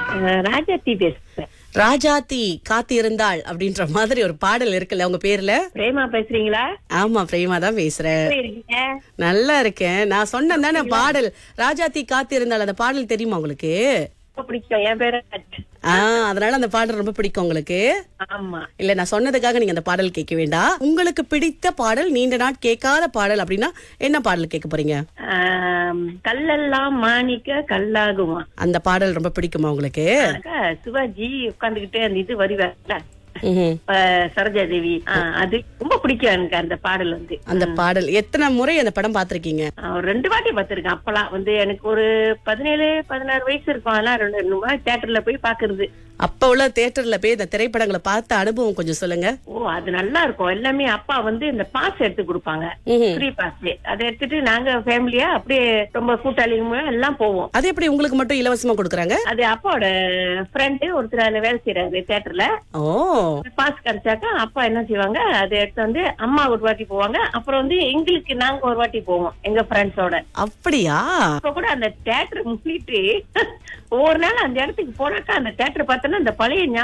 அஹ், ராஜாத்தி பேசுறேன் ராஜாத்தி காத்திருந்தாள் அப்படின்ற மாதிரி ஒரு பாடல் இருக்குல்ல உங்க பேர்ல பிரேமா பேசுறீங்களா ஆமா பிரேமா தான் பேசுறேன் எப்படி இருக்கீங்க நல்லா இருக்கேன் நான் சொன்னேன் தானே பாடல் ராஜாத்தி காத்திருந்தாள் அந்த பாடல் தெரியுமா உங்களுக்கு ரொம்ப பிடிக்கும் என் பேரு ராஜ். ஆ அதனால அந்த பாடல் ரொம்ப பிடிக்கும் உங்களுக்கு ஆமா இல்ல நான் சொன்னதுக்காக நீங்க அந்த பாடல் கேட்க வேண்டாம் உங்களுக்கு பிடித்த பாடல் நீண்ட நாள் கேட்காத பாடல் அப்படின்னா என்ன பாடல் கேட்க போறீங்க ஆம், கல்லெல்லாம் மாணிக்க கல்லாகுமா அந்த பாடல் ரொம்ப பிடிக்குமா உங்களுக்கு அக்கா, சிவாஜி உட்கார்ந்துகிட்டு அந்த இது வருவார்ல ம்ஹும். அஹ், சரோஜா தேவி ஆஹ், அது ரொம்ப பிடிக்கும் எனக்கு அந்த பாடல் வந்து அந்த பாடல் எத்தனை முறை அந்த படம் பார்த்திருக்கீங்க ஆஹ், ஒரு ரெண்டு வாட்டி பார்த்திருக்கேன் அப்பெல்லாம் வந்து எனக்கு ஒரு பதினேழு பதினாறு வயசு இருக்கும் அதெல்லாம் ரெண்டு ரெண்டு வாட்டி தியேட்டர்ல போய் பாக்குறது அப்ப உள்ள தியேட்டர்ல போய் இந்த திரைப்படங்களை பார்த்த அனுபவம் கொஞ்சம் சொல்லுங்க ஓ அது நல்லா இருக்கும் எல்லாமே அப்பா வந்து இந்த பாஸ் எடுத்து கொடுப்பாங்க ம்ஹும். ஃப்ரீ பாஸ் அதை எடுத்துட்டு நாங்க ஃபேமிலியா அப்படியே ரொம்ப கூட்டாளிங்க எல்லாம் போவோம் அது எப்படி உங்களுக்கு மட்டும் இலவசமா கொடுக்குறாங்க அது அப்பாவோட ஃப்ரெண்டு ஒருத்தர் அதுல வேலை செய்யறாரு தியேட்டர்ல ஓ பாஸ் கிடைச்சாக்கா அப்பா என்ன செய்வாங்க அதை எடுத்து வந்து அம்மா ஒரு வாட்டி போவாங்க அப்புறம் வந்து எங்களுக்கு நாங்க ஒரு வாட்டி போவோம் எங்க ஃப்ரெண்ட்ஸோட அப்படியா இப்ப கூட அந்த தியேட்டர் முன்னிட்டு ஒவ்வொரு நாள் அந்த இடத்துக்கு போனாக்கா அந்த தியேட்டர் பார்த்தோன்னா அந்த பழைய ஞாபகம்